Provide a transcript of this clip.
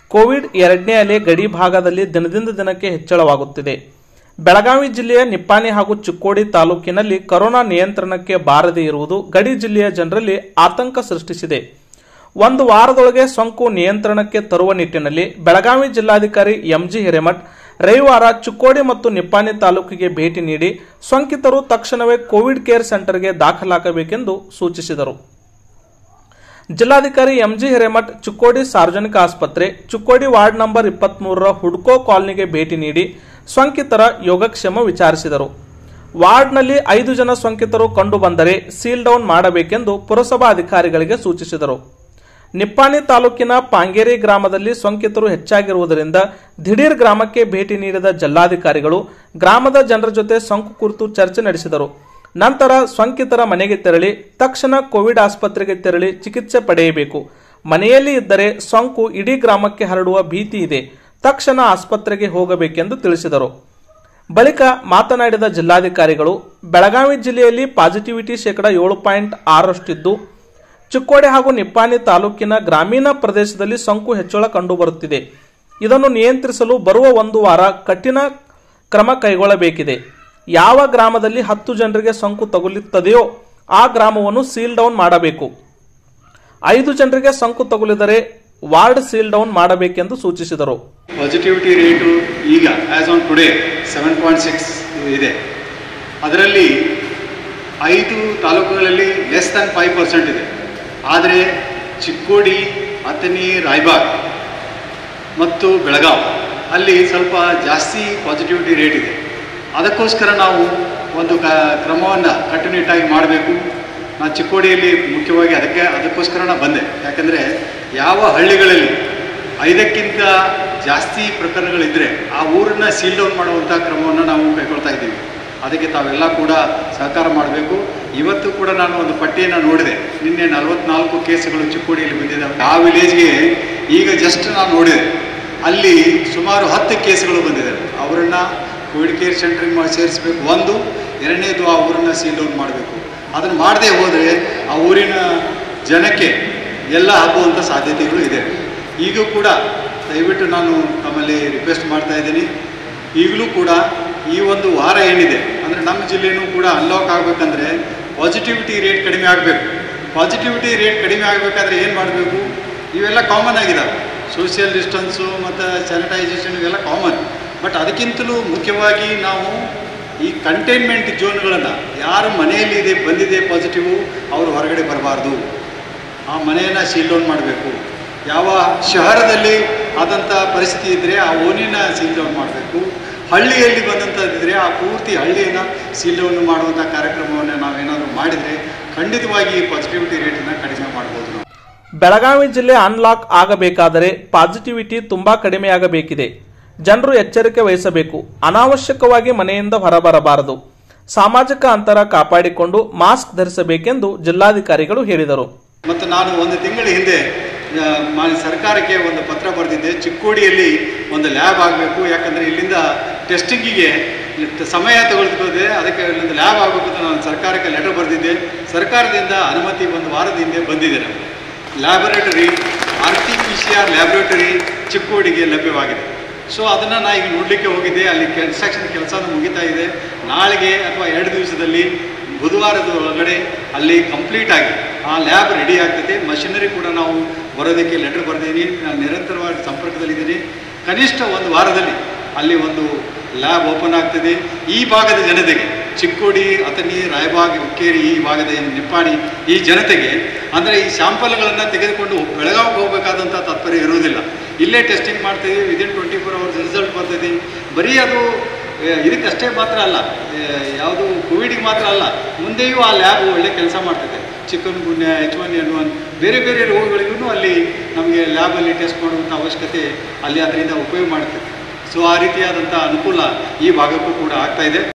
Covid ಎರಡನೇ ಅಲೆ ಗಡಿ ಭಾಗದಲ್ಲಿ ದಿನದಿಂದ ದಿನಕ್ಕೆ ಹೆಚ್ಚಳವಾಗುತ್ತಿದೆ ಬೆಳಗಾವಿ ಜಿಲ್ಲೆಯ ನಿಪ್ಪಾಣಿ ಹಾಗೂ ಚಿಕ್ಕೋಡಿ ತಾಲೂಕಿನಲ್ಲಿ ಕೊರೋನಾ ನಿಯಂತ್ರಣಕ್ಕೆ ಬಾರದೇ ಇರುವುದು ಗಡಿ ಜಿಲ್ಲೆಯ ಜನರಲ್ಲಿ ಆತಂಕ ಸೃಷ್ಟಿಸಿದೆ ಒಂದು ವಾರದೊಳಗೆ ಸೋಂಕು ನಿಯಂತ್ರಣಕ್ಕೆ ತರುವ ನಿಟ್ಟಿನಲ್ಲಿ ಬೆಳಗಾವಿ ಜಿಲ್ಲಾಧಿಕಾರಿ ಎಂಜಿ ಹಿರೇಮಠ್ ರವಿವಾರ ಚಿಕ್ಕೋಡಿ ಮತ್ತು ನಿಪ್ಪಾಣಿ ತಾಲೂಕಿಗೆ ಭೇಟಿ ನೀಡಿ ಸೋಂಕಿತರು ತಕ್ಷಣವೇ ಕೋವಿಡ್ ಕೇರ್ ಸೆಂಟರ್ಗೆ ದಾಖಲಾಗಬೇಕೆಂದು ಸೂಚಿಸಿದರು ಜಿಲ್ಲಾಧಿಕಾರಿ ಎಂಜಿ ಹಿರೇಮಠ್ ಚಿಕ್ಕೋಡಿ ಸಾರ್ವಜನಿಕ ಆಸ್ಪತ್ರೆ ಚಿಕ್ಕೋಡಿ ವಾರ್ಡ್ ನಂಬರ್ ಇಪ್ಪತ್ಮೂರರ ಹುಡ್ಕೋ ಕಾಲನಿಗೆ ಭೇಟಿ ನೀಡಿ ಸೋಂಕಿತರ ಯೋಗಕ್ಷೇಮ ವಿಚಾರಿಸಿದರು ವಾರ್ಡ್ನಲ್ಲಿ ಐದು ಜನ ಸೋಂಕಿತರು ಕಂಡು ಬಂದರೆ ಸೀಲ್ ಡೌನ್ ಮಾಡಬೇಕೆಂದು ಪುರಸಭಾ ಅಧಿಕಾರಿಗಳಿಗೆ ಸೂಚಿಸಿದರು ನಿಪ್ಪಾಣಿ ತಾಲೂಕಿನ ಪಾಂಗೇರಿ ಗ್ರಾಮದಲ್ಲಿ ಸೋಂಕಿತರು ಹೆಚ್ಚಾಗಿರುವುದರಿಂದ ದಿಢೀರ್ ಗ್ರಾಮಕ್ಕೆ ಭೇಟಿ ನೀಡಿದ ಜಿಲ್ಲಾಧಿಕಾರಿಗಳು ಗ್ರಾಮದ ಜನರ ಜೊತೆ ಸೋಂಕು ಕುರಿತು ಚರ್ಚೆ ನಡೆಸಿದರು ನಂತರ ಸೋಂಕಿತರ ಮನೆಗೆ ತೆರಳಿ ತಕ್ಷಣ ಕೋವಿಡ್ ಆಸ್ಪತ್ರೆಗೆ ತೆರಳಿ ಚಿಕಿತ್ಸೆ ಪಡೆಯಬೇಕು ಮನೆಯಲ್ಲಿ ಇದ್ದರೆ ಸೋಂಕು ಇಡೀ ಗ್ರಾಮಕ್ಕೆ ಹರಡುವ ಭೀತಿ ಇದೆ ತಕ್ಷಣ ಆಸ್ಪತ್ರೆಗೆ ಹೋಗಬೇಕೆಂದು ತಿಳಿಸಿದರು ಬಳಿಕ ಮಾತನಾಡಿದ ಜಿಲ್ಲಾಧಿಕಾರಿಗಳು ಬೆಳಗಾವಿ ಜಿಲ್ಲೆಯಲ್ಲಿ ಪಾಸಿಟಿವಿಟಿ ಶೇಕಡ ಏಳು ಪಾಯಿಂಟ್ ಆರರಷ್ಟಿದ್ದು ಚಿಕ್ಕೋಡಿ ಹಾಗೂ ನಿಪ್ಪಾಣಿ ತಾಲೂಕಿನ ಗ್ರಾಮೀಣ ಪ್ರದೇಶದಲ್ಲಿ ಸೋಂಕು ಹೆಚ್ಚಳ ಕಂಡುಬರುತ್ತಿದೆ ಇದನ್ನು ನಿಯಂತ್ರಿಸಲು ಬರುವ ಒಂದು ವಾರ ಕಠಿಣ ಕ್ರಮ ಕೈಗೊಳ್ಳಬೇಕಿದೆ ಯಾವ ಗ್ರಾಮದಲ್ಲಿ ಹತ್ತು ಜನರಿಗೆ ಸೋಂಕು ತಗುಲುತ್ತದೆಯೋ ಆ ಗ್ರಾಮವನ್ನು ಸೀಲ್ ಡೌನ್ ಮಾಡಬೇಕು ಐದು ಜನರಿಗೆ ಸೋಂಕು ತಗುಲಿದರೆ ವಾರ್ಡ್ ಸೀಲ್ ಡೌನ್ ಮಾಡಬೇಕೆಂದು ಸೂಚಿಸಿದರು ಪಾಸಿಟಿವಿಟಿ ರೇಟು ಈಗ as on today seven point six ಇದೆ ಅದರಲ್ಲಿ ಐದು ತಾಲೂಕುಗಳಲ್ಲಿ ಲೆಸ್ ದ್ಯಾನ್ ಫೈವ್ ಪರ್ಸೆಂಟ್ ಇದೆ ಆದರೆ ಚಿಕ್ಕೋಡಿ ಅಥಣಿ ರಾಯಬಾಗ್ ಮತ್ತು ಬೆಳಗಾವ್ ಅಲ್ಲಿ ಸ್ವಲ್ಪ ಜಾಸ್ತಿ ಪಾಸಿಟಿವಿಟಿ ರೇಟ್ ಇದೆ ಅದಕ್ಕೋಸ್ಕರ ನಾವು ಒಂದು ಕ ಕ್ರಮವನ್ನು ಕಟ್ಟುನಿಟ್ಟಾಗಿ ಮಾಡಬೇಕು ನಾನು ಚಿಕ್ಕೋಡಿಯಲ್ಲಿ ಮುಖ್ಯವಾಗಿ ಅದಕ್ಕೆ ಅದಕ್ಕೋಸ್ಕರ ನಾನು ಬಂದೆ ಯಾಕಂದರೆ ಯಾವ ಹಳ್ಳಿಗಳಲ್ಲಿ ಐದಕ್ಕಿಂತ ಜಾಸ್ತಿ ಪ್ರಕರಣಗಳಿದ್ದರೆ ಆ ಊರನ್ನ ಸೀಲ್ ಡೌನ್ ಮಾಡುವಂಥ ಕ್ರಮವನ್ನು ನಾವು ಕೈಗೊಳ್ತಾ ಇದ್ದೀವಿ ಅದಕ್ಕೆ ತಾವೆಲ್ಲ ಕೂಡ ಸಹಕಾರ ಮಾಡಬೇಕು ಇವತ್ತು ಕೂಡ ನಾನು ಒಂದು ಪಟ್ಟಿಯನ್ನು ನೋಡಿದೆ ನಿನ್ನೆ ನಲವತ್ನಾಲ್ಕು ಕೇಸುಗಳು ಚಿಕ್ಕೋಡಿಯಲ್ಲಿ ಬಂದಿದ್ದಾವೆ ಆ ವಿಲೇಜ್ಗೆ ಈಗ ಜಸ್ಟ್ ನಾನು ನೋಡಿದೆ ಅಲ್ಲಿ ಸುಮಾರು ಹತ್ತು ಕೇಸುಗಳು ಬಂದಿದ್ದಾವೆ ಅವರನ್ನು ಕೋವಿಡ್ ಕೇರ್ ಸೆಂಟ್ರಿಗೆ ಮಾಡಿ ಸೇರಿಸಬೇಕು ಒಂದು ಎರಡನೇದು ಆ ಊರನ್ನು ಸೀಲ್ ಡೌನ್ ಮಾಡಬೇಕು ಅದನ್ನು ಮಾಡದೆ ಹೋದರೆ ಆ ಊರಿನ ಜನಕ್ಕೆ ಎಲ್ಲ ಆಗುವಂಥ ಸಾಧ್ಯತೆಗಳು ಇದೆ ಈಗೂ ಕೂಡ ದಯವಿಟ್ಟು ನಾನು ತಮ್ಮಲ್ಲಿ ರಿಕ್ವೆಸ್ಟ್ ಮಾಡ್ತಾ ಇದ್ದೀನಿ ಈಗಲೂ ಕೂಡ ಈ ಒಂದು ವಾರ ಏನಿದೆ ಅಂದರೆ ನಮ್ಮ ಜಿಲ್ಲೆನೂ ಕೂಡ ಅನ್ಲಾಕ್ ಆಗಬೇಕಂದ್ರೆ ಪಾಸಿಟಿವಿಟಿ ರೇಟ್ ಕಡಿಮೆ ಆಗಬೇಕು ಪಾಸಿಟಿವಿಟಿ ರೇಟ್ ಕಡಿಮೆ ಆಗಬೇಕಾದ್ರೆ ಏನು ಮಾಡಬೇಕು ಇವೆಲ್ಲ ಕಾಮನ್ ಆಗಿದ್ದಾವೆ ಸೋಷಿಯಲ್ ಡಿಸ್ಟನ್ಸು ಮತ್ತು ಸ್ಯಾನಿಟೈಸೇಷನ್ ಇವೆಲ್ಲ ಕಾಮನ್ ಬಟ್ ಅದಕ್ಕಿಂತಲೂ ಮುಖ್ಯವಾಗಿ ನಾವು ಈ ಕಂಟೈನ್ಮೆಂಟ್ ಝೋನ್ಗಳನ್ನು ಯಾರು ಮನೆಯಲ್ಲಿ ಇದೆ ಬಂದಿದೆ ಪಾಸಿಟಿವು ಅವರು ಹೊರಗಡೆ ಬರಬಾರ್ದು ಆ ಮನೆಯನ್ನು ಸೀಲ್ ಡೌನ್ ಮಾಡಬೇಕು ಯಾವ ಶಹರದಲ್ಲಿ ಆದಂಥ ಪರಿಸ್ಥಿತಿ ಇದ್ದರೆ ಆ ಓನಿನ ಸೀಲ್ ಡೌನ್ ಮಾಡಬೇಕು ಹಳ್ಳಿಯಲ್ಲಿ ಬಂದಂಥದ್ದಿದ್ರೆ ಆ ಪೂರ್ತಿ ಹಳ್ಳಿಯನ್ನು ಸೀಲ್ ಡೌನ್ ಮಾಡುವಂಥ ಕಾರ್ಯಕ್ರಮವನ್ನು ನಾವೇನಾದರೂ ಮಾಡಿದರೆ ಖಂಡಿತವಾಗಿ ಈ ಪಾಸಿಟಿವಿಟಿ ರೇಟನ್ನು ಕಡಿಮೆ ಮಾಡ್ಬೋದು ನಾವು ಬೆಳಗಾವಿ ಜಿಲ್ಲೆ ಅನ್ಲಾಕ್ ಆಗಬೇಕಾದರೆ ಪಾಸಿಟಿವಿಟಿ ತುಂಬಾ ಕಡಿಮೆಯಾಗಬೇಕಿದೆ ಜನರು ಎಚ್ಚರಿಕೆ ವಹಿಸಬೇಕು ಅನಾವಶ್ಯಕವಾಗಿ ಮನೆಯಿಂದ ಹೊರಬರಬಾರದು ಸಾಮಾಜಿಕ ಅಂತರ ಕಾಪಾಡಿಕೊಂಡು ಮಾಸ್ಕ್ ಧರಿಸಬೇಕೆಂದು ಜಿಲ್ಲಾಧಿಕಾರಿಗಳು ಹೇಳಿದರು ಮತ್ತು ನಾನು ಒಂದು ತಿಂಗಳ ಹಿಂದೆ ಆ, ಮಾನ್ಯ ಸರ್ಕಾರಕ್ಕೆ ಒಂದು ಪತ್ರ ಬರೆದಿದ್ದೆ ಚಿಕ್ಕೋಡಿಯಲ್ಲಿ ಒಂದು ಲ್ಯಾಬ್ ಆಗಬೇಕು ಯಾಕಂದರೆ ಇಲ್ಲಿಂದ ಟೆಸ್ಟಿಂಗಿಗೆ ಸಮಯ ತಗೊಳ್ತದೆ ಅದಕ್ಕೆ ಇಲ್ಲೊಂದು ಲ್ಯಾಬ್ ಆಗಬೇಕು ಅಂತ ನಾನು ಸರ್ಕಾರಕ್ಕೆ ಲೆಟರ್ ಬರೆದಿದ್ದೆ ಸರ್ಕಾರದಿಂದ ಅನುಮತಿ ಒಂದು ವಾರದ ಹಿಂದೆ ಬಂದಿದೆ ನಮಗೆ laboratory R T P C R laboratory ಚಿಕ್ಕೋಡಿಗೆ ಲಭ್ಯವಾಗಿದೆ ಸೊ ಅದನ್ನು ನಾ ಈಗ ನೋಡಲಿಕ್ಕೆ ಹೋಗಿದ್ದೆ ಅಲ್ಲಿ ಕನ್ಸ್ಟ್ರಕ್ಷನ್ ಕೆಲಸನೂ ಮುಗಿತಾ ಇದೆ ನಾಳೆಗೆ ಅಥವಾ ಎರಡು ದಿವಸದಲ್ಲಿ ಬುಧವಾರದ ಒಳಗಡೆ ಅಲ್ಲಿ ಕಂಪ್ಲೀಟ್ ಆಗಿ ಆ ಲ್ಯಾಬ್ ರೆಡಿ ಆಗ್ತದೆ ಮಷಿನರಿ ಕೂಡ ನಾವು ಬರೋದಕ್ಕೆ ಲೆಟರ್ ಬರೆದೀನಿ ನಾನು ನಿರಂತರವಾಗಿ ಸಂಪರ್ಕದಲ್ಲಿದ್ದೀನಿ ಕನಿಷ್ಠ ಒಂದು ವಾರದಲ್ಲಿ ಅಲ್ಲಿ ಒಂದು ಲ್ಯಾಬ್ ಓಪನ್ ಆಗ್ತದೆ ಈ ಭಾಗದ ಜನತೆಗೆ ಚಿಕ್ಕೋಡಿ ಅಥಣಿ ರಾಯಬಾಗ್ ಹುಕ್ಕೇರಿ ಈ ಭಾಗದ ಏನು ನಿಪ್ಪಾಣಿ ಈ ಜನತೆಗೆ ಅಂದರೆ ಈ ಸ್ಯಾಂಪಲ್ಗಳನ್ನು ತೆಗೆದುಕೊಂಡು ಬೆಳಗಾವಿಗೆ ಹೋಗಬೇಕಾದಂಥ ತಾತ್ಪರ್ಯ ಇರುವುದಿಲ್ಲ ಇಲ್ಲೇ ಟೆಸ್ಟಿಂಗ್ ಮಾಡ್ತೀವಿ within twenty four hours result ಬರ್ತದೆ ಬರೀ ಅದು ಆ, ಇದಕ್ಕಷ್ಟೇ ಮಾತ್ರ ಅಲ್ಲ ಯಾವುದು ಕೋವಿಡಿಗೆ ಮಾತ್ರ ಅಲ್ಲ ಮುಂದೆಯೂ ಆ ಲ್ಯಾಬ್ ಒಳ್ಳೆ ಕೆಲಸ ಮಾಡ್ತದೆ chikungunya H one N one ಬೇರೆ ಬೇರೆ ರೋಗಗಳಿಗೂ ಅಲ್ಲಿ ನಮಗೆ ಲ್ಯಾಬಲ್ಲಿ ಟೆಸ್ಟ್ ಮಾಡುವಂಥ ಅವಶ್ಯಕತೆ ಅಲ್ಲಿ ಅದರಿಂದ ಉಪಯೋಗ ಮಾಡ್ತದೆ ಸೊ ಆ ರೀತಿಯಾದಂಥ ಅನುಕೂಲ ಈ ಭಾಗಕ್ಕೂ ಕೂಡ ಆಗ್ತಾ ಇದೆ